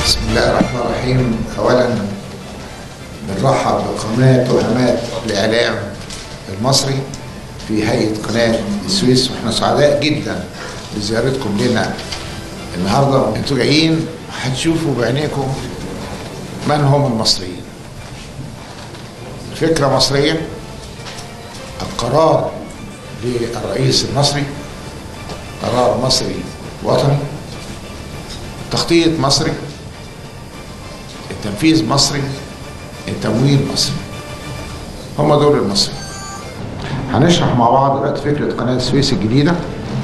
بسم الله الرحمن الرحيم اولا بنرحب بقناه وهمات الاعلام المصري في هيئه قناه السويس واحنا سعداء جدا بزيارتكم لنا النهارده انتوا جايين هتشوفوا بعينيكم من هم المصريين فكره مصريه القرار للرئيس المصري قرار مصري وطني تخطيط مصري التنفيذ مصري التمويل مصري هم دول المصري هنشرح مع بعض دلوقتي فكرة قناة السويس الجديدة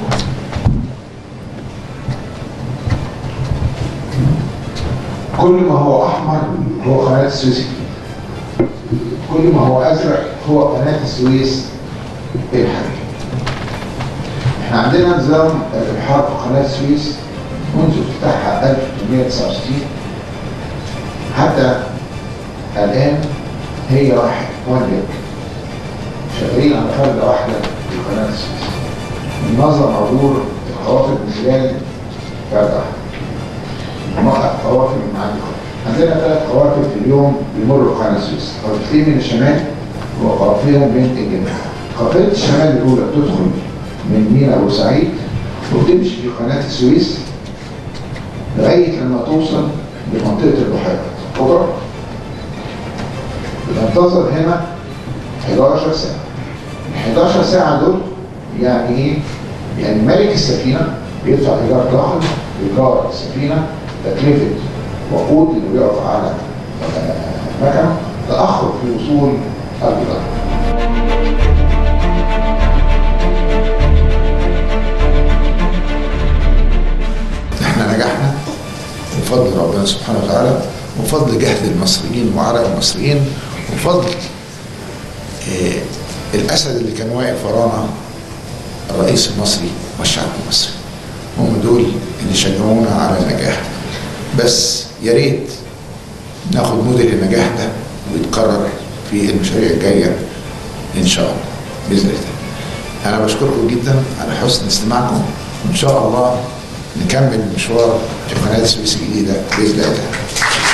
كل ما هو أحمر هو قناة السويس الجديدة كل ما هو أزرق هو قناة السويس الحديثة احنا عندنا نظام الإبحار في قناة السويس منذ افتتاحها 1869 حتى الآن هي واحد وان ليك شغالين على فردة واحدة في قناة السويس منظم عبور القوافل من خلال فردة واحدة موقع قوافل من عندي عندنا ثلاث قوافل في اليوم بيمروا قناة السويس قافتين من الشمال وقافلة من الجنوب قافلة الشمال الأولى بتدخل من مينا بورسعيد وبتمشي في قناة السويس لغاية لما توصل لمنطقة البحيرة كبرى بننتظر هنا 11 ساعة ال 11 ساعة دول يعني ايه؟ يعني ملك السفينة بيدفع إيجار ضخم إيجار السفينة تكلفة وقود اللي بيقف على مكنة تأخر في وصول البضاعة احنا نجحنا بفضل ربنا سبحانه وتعالى وفضل جهد المصريين وعرق المصريين وفضل اه الاسد اللي كان واقف ورانا الرئيس المصري والشعب المصري هم دول اللي شجعونا على النجاح بس يا ريت ناخد موديل النجاح ده ويتكرر في المشاريع الجايه ان شاء الله باذن الله انا بشكركم جدا على حسن استماعكم وان شاء الله نكمل المشوار في قناه السويس الجديده باذن الله